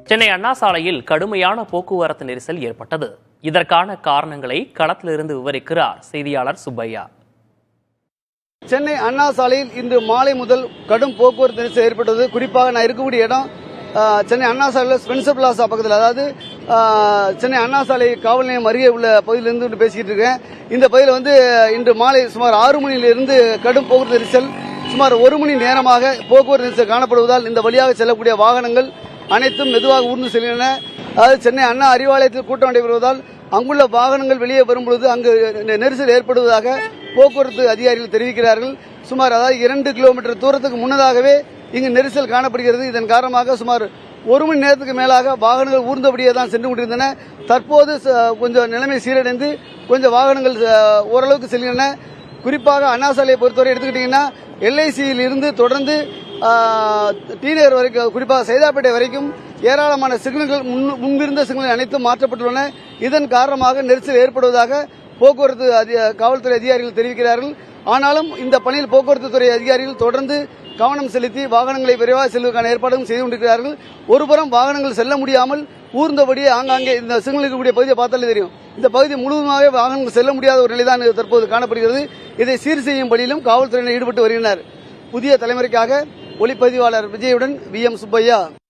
சென்னை அண்ணா சாலையில் கடுமையான போக்குவரத்து நெரிசல் ஏற்பட்டது இதற்கான காரணங்களை களத்திலிருந்து விவரிக்கிறார் செய்தியாளர் சுப்பையா சென்னை அண்ணா சாலையில் இன்று மாலை முதல் கடும் போக்குவரத்து நெரிசல் ஏற்பட்டது குறிப்பாக நான் இருக்கக்கூடிய இடம் ஆ, சென்னை அண்ணா சாலையில் ஸ்பென்சர் பிளாசா பக்கத்தில் அதாவது ஆ, சென்னை அண்ணா சாலை காவல் நிலையம் அருகே உள்ள பகுதியிலிருந்து வந்து பேசிக்கிட்டு இருக்கேன் இந்த பகுதியில் வந்து இன்று மாலை சுமார் ஆறு மணியிலிருந்து கடும் போக்குவரத்து நெரிசல் சுமார் ஒரு மணி நேரமாக போக்குவரத்து நெரிசல் காணப்படுவதால் இந்த வழியாக செல்லக்கூடிய வாகனங்கள் அனைத்தும் மெதுவாக ஊர்ந்து செல்கின்றன அதாவது சென்னை அண்ணா அறிவாலயத்தில் கூட்டம் நடைபெறுவதால் அங்குள்ள வாகனங்கள் வெளியே வரும்பொழுது அங்கு நெ- நெரிசல் ஏற்படுவதாக போக்குவரத்து அதிகாரிகள் தெரிவிக்கிறார்கள் சுமார் அதாவது இரண்டு கிலோமீட்டர் தூரத்துக்கு முன்னதாகவே இங்கு நெரிசல் காணப்படுகிறது இதன் காரணமாக சுமார் ஒரு மணி நேரத்துக்கு மேலாக வாகனங்கள் ஊர்ந்தபடியே தான் சென்று கொண்டிருந்தன தற்போது ச- கொஞ்சம் நிலைமை சீரடைந்து கொஞ்சம் வாகனங்கள் அஹ், ஓரளவுக்கு செல்கின்றன குறிப்பாக அண்ணா சாலையை பொறுத்தவரை எடுத்துக்கிட்டீங்கன்னா எல்ஐசியில் இருந்து தொடர்ந்து ஆஹ், டி நகர் வரைக்கும் குறிப்பாக சைதாப்பேட்டை வரைக்கும் ஏராளமான சிக்னல்கள் முன்- முன்பிருந்த சிக்னல்கள் அனைத்தும் மாற்றப்பட்டுள்ளன இதன் காரணமாக நெரிசல் ஏற்படுவதாக போக்குவரத்து அதி- காவல்துறை அதிகாரிகள் தெரிவிக்கிறார்கள் ஆனாலும் இந்த பணியில் போக்குவரத்து துறை அதிகாரிகள் தொடர்ந்து கவனம் செலுத்தி வாகனங்களை விரைவாக செல்வதற்கான ஏற்பாடும் செய்து கொண்டிருக்கிறார்கள் ஒருபுறம் வாகனங்கள் செல்ல முடியாமல் ஊர்ந்தபடியே ஆங்காங்கே இந்த சிக்னல் இருக்கக்கூடிய பகுதியை பார்த்தாலே தெரியும் இந்த பகுதி முழுவதுமாக வாகனங்கள் செல்ல முடியாத ஒரு நிலைதான் தற்போது காணப்படுகிறது இதை சீர் செய்யும் பணியிலும் காவல்துறையினர் ஈடுபட்டு வருகின்றனர் புதிய தலைமுறைக்காக ஒளிப்பதிவாளர் விஜயுடன் வி எம் சுப்பையா